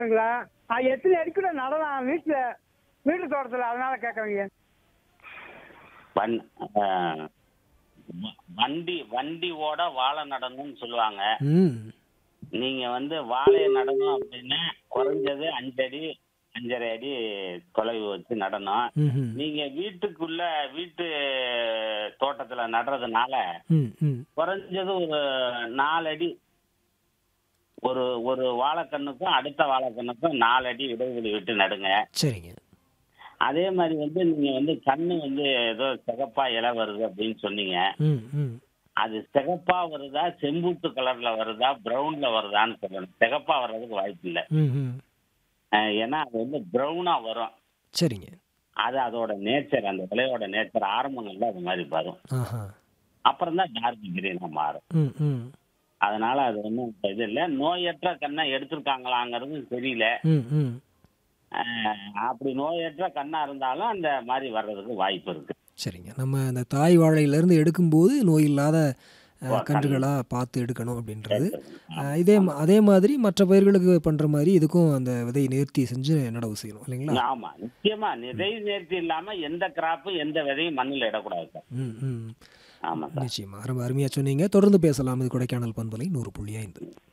இருக்குங்களா அது எத்தனை அடிக்கூட நடலாம் வீட்டில் வீட்டு தோட்டத்தில் அதனால கேட்குறீங்க வன் ஆ, வ- வண்டி வண்டி ஓட வாழை நடணும்னு சொல்லுவாங்க ம் நீங்க வந்து வாழையை நடணும் அப்படின்னா குறைஞ்சது அஞ்சடி அஞ்சரை அடி தொலைவு வச்சு நடணும் ம்ஹும். நீங்க வீட்டுக்குள்ள வீட்டு தோட்டத்துல நடுறதுனால ம் ம் குறைஞ்சது ஒரு நாலு அடி ஒரு ஒரு வாழைக்கண்ணுக்கும் அடுத்த வாழைக்கண்ணுக்கும் நாலு அடி இடைவெளி விட்டு நடுங்க சரிங்க அதே மாதிரி வந்து நீங்க வந்து கண்ணு வந்து ஏதோ சிகப்பா இலை வருது அப்படின்னு சொன்னீங்க ம் ம் அது சிகப்பா வருதா செம்பூத்து கலர்ல வருதா பிரவுன்ல வருதான்னு சொல்லணும் சிகப்பா வர்றதுக்கு வாய்ப்பு இல்லை ம் ம் ஏன்னா அது வந்து பிரவுனா வரும் சரிங்க அது அதோட நேச்சர் அந்த விலையோட நேச்சர் ஆரம்பங்கள்ல அது மாதிரி வரும் ஆஹா அப்புறம் தான் டார்க் கிரீனா மாறும் ம் ம் அதனால அது ஒன்றும் இது இல்லை நோயற்ற கண்ணை எடுத்திருக்காங்களாங்கிறது தெரியல ம் ம் அஹ் அப்படி நோயற்ற கண்ணா இருந்தாலும் அந்த மாதிரி வர்றதுக்கு வாய்ப்பு இருக்கு சரிங்க நம்ம அந்த தாய் வாழையிலேருந்து எடுக்கும்போது நோய் இல்லாத ஓ, கன்றுகளாக பார்த்து எடுக்கணும் அப்படின்றது அஹ், இதே ம- அதே மாதிரி மற்ற பயிர்களுக்கு பண்ணுற மாதிரி இதுக்கும் அந்த விதையை நேர்த்தி செஞ்சு நடவு செய்யணும் இல்லைங்களா ஆமா நிச்சயமா விதை நேர்த்தி இல்லாம எந்த கிராப்பும் எந்த விதையும் மண்ணில் இடக்கூடாது சார் ம் ம் ஆமா சார் நிச்சயமா ரொம்ப அருமையாக சொன்னீங்க தொடர்ந்து பேசலாம் இது கொடைக்கானல் பண்பலை நூறு புள்ளி ஐந்து